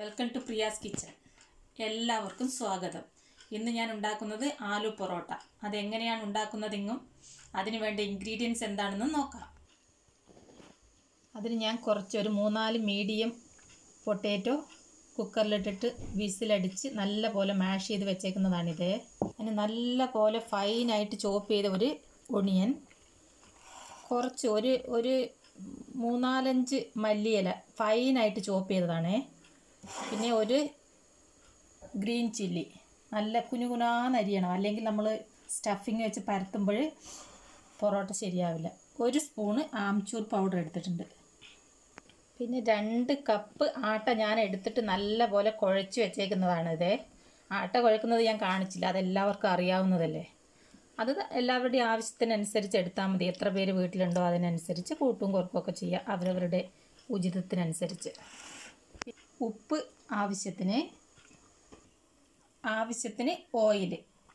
welcome to Priya's kitchen എല്ലാവർക്കും സ്വാഗതം ഇന്ന് ഞാൻ ഉണ്ടാക്കുന്നത് ആലു പൊറോട്ട അതെങ്ങനെയാണ് ഉണ്ടാക്കുന്നതെന്നും അതിന് വേണ്ട ഇൻഗ്രീഡിയൻസ് എന്താണെന്ന് നോക്കാം അതിന് ഞാൻ കുറച്ച് ഒരു മൂന്നാല് മീഡിയം പൊട്ടേറ്റോ കുക്കറിലിട്ടിട്ട് വിസിലടിച്ച് നല്ല പോലെ മാഷ് ചെയ്ത് വെച്ചേക്കുന്നതാണിത് അതിന് നല്ല പോലെ ഫൈനായിട്ട് ചോപ്പ് ചെയ്ത ഒരു ഒണിയൻ കുറച്ച് ഒരു ഒരു മൂന്നാലഞ്ച് മല്ലിയില ഫൈനായിട്ട് ചോപ്പ് ചെയ്തതാണേ പിന്നെ ഒരു ഗ്രീൻ ചില്ലി നല്ല കുനുകുനാന്ന് അരിയണം അല്ലെങ്കിൽ നമ്മൾ സ്റ്റഫിങ് വെച്ച് പരത്തുമ്പോൾ പൊറോട്ട ശരിയാവില്ല ഒരു സ്പൂണ് ആംചൂർ പൗഡർ എടുത്തിട്ടുണ്ട് പിന്നെ രണ്ട് കപ്പ് ആട്ട ഞാൻ എടുത്തിട്ട് നല്ല പോലെ കുഴച്ച് വെച്ചേക്കുന്നതാണ് ഇത് ആട്ട കുഴക്കുന്നത് ഞാൻ കാണിച്ചില്ല അതെല്ലാവർക്കും അറിയാവുന്നതല്ലേ അത് എല്ലാവരുടെയും ആവശ്യത്തിനനുസരിച്ച് എടുത്താൽ മതി എത്ര പേര് വീട്ടിലുണ്ടോ അതിനനുസരിച്ച് കൂട്ടും കുറക്കുമൊക്കെ ചെയ്യുക അവരവരുടെ ഉചിതത്തിനനുസരിച്ച് ഉപ്പ് ആവശ്യത്തിന് ആവശ്യത്തിന് ഓയിൽ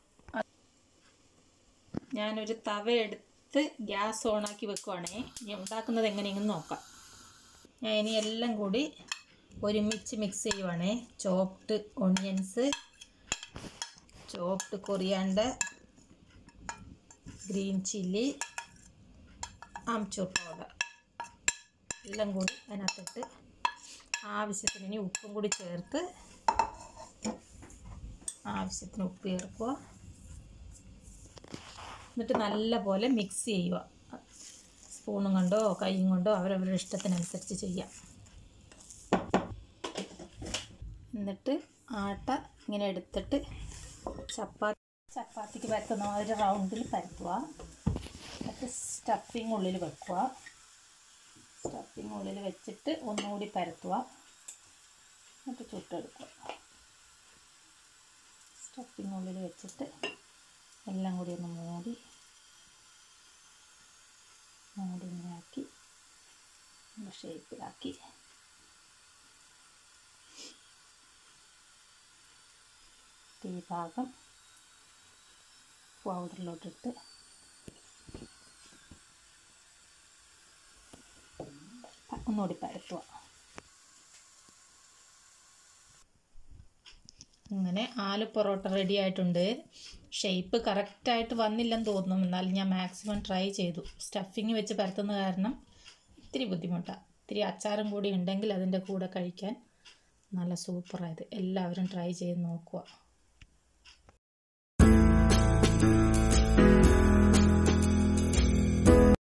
ഞാനൊരു തവ എടുത്ത് ഗ്യാസ് ഓണാക്കി വെക്കുവാണേ ഇനി ഉണ്ടാക്കുന്നത് എങ്ങനെയെന്ന് നോക്കാം ഞാൻ ഇനി എല്ലാം കൂടി ഒരുമിച്ച് മിക്സ് ചെയ്യുവാണേ chopped onions chopped coriander green chilli amchur powder എല്ലാം കൂടി അതിനകത്തിട്ട് ആവശ്യത്തിന് ഇനി ഉപ്പും കൂടി ചേർത്ത് ആവശ്യത്തിന് ഉപ്പ് ചേർക്കുക എന്നിട്ട് നല്ല പോലെ മിക്സ് ചെയ്യുക സ്പൂണും കൊണ്ടോ കൈയും കൊണ്ടോ അവരവരുടെ ഇഷ്ടത്തിനനുസരിച്ച് ചെയ്യാം എന്നിട്ട് ആട്ട ഇങ്ങനെ എടുത്തിട്ട് ചപ്പാത്തി ചപ്പാത്തിക്ക് പരത്തുന്ന ഒരു റൗണ്ടിൽ പരത്തുക എന്നിട്ട് സ്റ്റഫിങ് ഉള്ളിൽ വെക്കുക സ്റ്റഫിങ് ഉള്ളിൽ വെച്ചിട്ട് ഒന്നുകൂടി പരത്തുക എന്നിട്ട് ചുട്ടെടുക്കുക സ്റ്റഫിങ് ഉള്ളിൽ വെച്ചിട്ട് എല്ലാം കൂടി ഒന്ന് മൂടി മൂടി ഇങ്ങനെ ആക്കി ഷേപ്പിലാക്കി ഈ ഭാഗം പൗഡറിലോട്ടിട്ട് ഒന്നുകൂടി പരത്തുക അങ്ങനെ ആലു പൊറോട്ട റെഡി ആയിട്ടുണ്ട് ഷേപ്പ് കറക്റ്റായിട്ട് വന്നില്ലെന്ന് തോന്നുന്നു എന്നാലും ഞാൻ മാക്സിമം ട്രൈ ചെയ്തു സ്റ്റഫിങ് വെച്ച് പരത്തുന്ന കാരണം ഇത്തിരി ബുദ്ധിമുട്ടാണ് ഇത്തിരി അച്ചാറും കൂടി ഉണ്ടെങ്കിൽ അതിൻ്റെ കൂടെ കഴിക്കാൻ നല്ല സൂപ്പറായത് എല്ലാവരും ട്രൈ ചെയ്ത് നോക്കുക